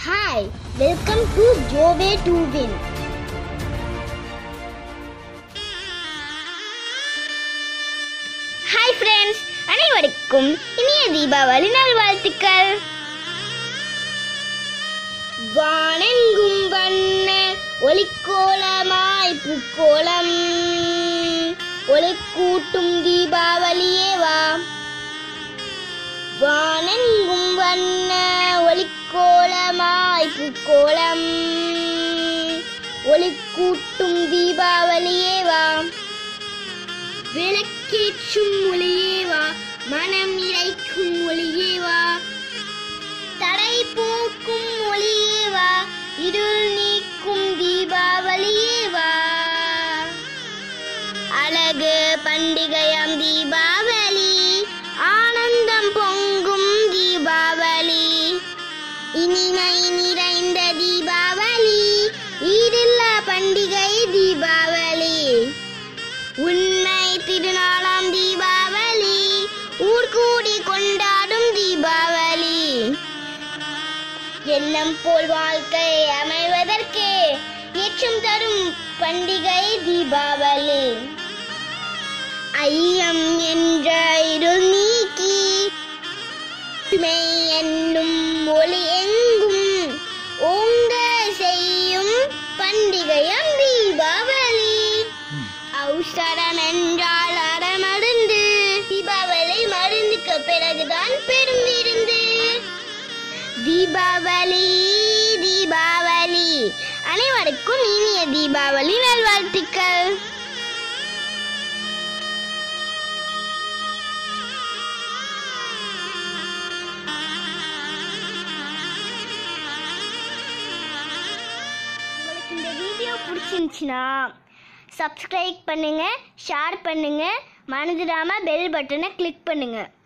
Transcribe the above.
Hi, welcome to Jove to Win. Hi friends அனைவருக்கும் இனிய தீபாவளி நல்வாழ்த்துக்கள் வானெங்கும் வண்ண ஒளிக்கோலமாய் பூக்கோலம் ஒளிக்கூட்டும் தீபாவளியே வா வானெங்கும் வண்ண ஒளிக்கோலமாய் பூக்கோலம் ஒளிக்கூட்டும் தீபாவளியே வா விளக்கேற்றும் ஒளியே வா மனம் இறைக்கும் ஒளியே வா தடை போக்கும் ஒளியே வா இருள் நீக்கும் தீபாவளியே வா அழகு பண்டிகையாம் தீபாவளி ஆனந்தம் பொங்கும் தீபாவளி இனிமை நிறைந்த தீபாவளி ஈடில்லா பண்டிகை தீபாவளி உண்மை திருநாளாம் தீபாவளி ஊர் கூடி கொண்டாடும் தீபாவளி எண்ணம் போல் வாழ்க்கை அமைவதற்கே ஏற்றம் தரும் பண்டிகை தீபாவளி ஐயம் என்ற இருள் நீக்கி மெய் என்னும் ஒளி எங்கும் ஓங்க செய்யும் பண்டிகையம் தீபாவளி அவசரம் என்றால் அறமருந்து தீபாவளி மருந்துக்கு பிறகுதான் பெரும் விருந்து தீபாவளி தீபாவளி அனைவருக்கும் இனிய தீபாவளி நல்வாழ்த்துக்கள் உங்களுக்கு இந்த வீடியோ பிடிச்சிருந்துச்சுன்னா சப்ஸ்கிரைப் பண்ணுங்க ஷேர் பண்ணுங்க மறந்துடாம பெல் பட்டனை கிளிக் பண்ணுங்க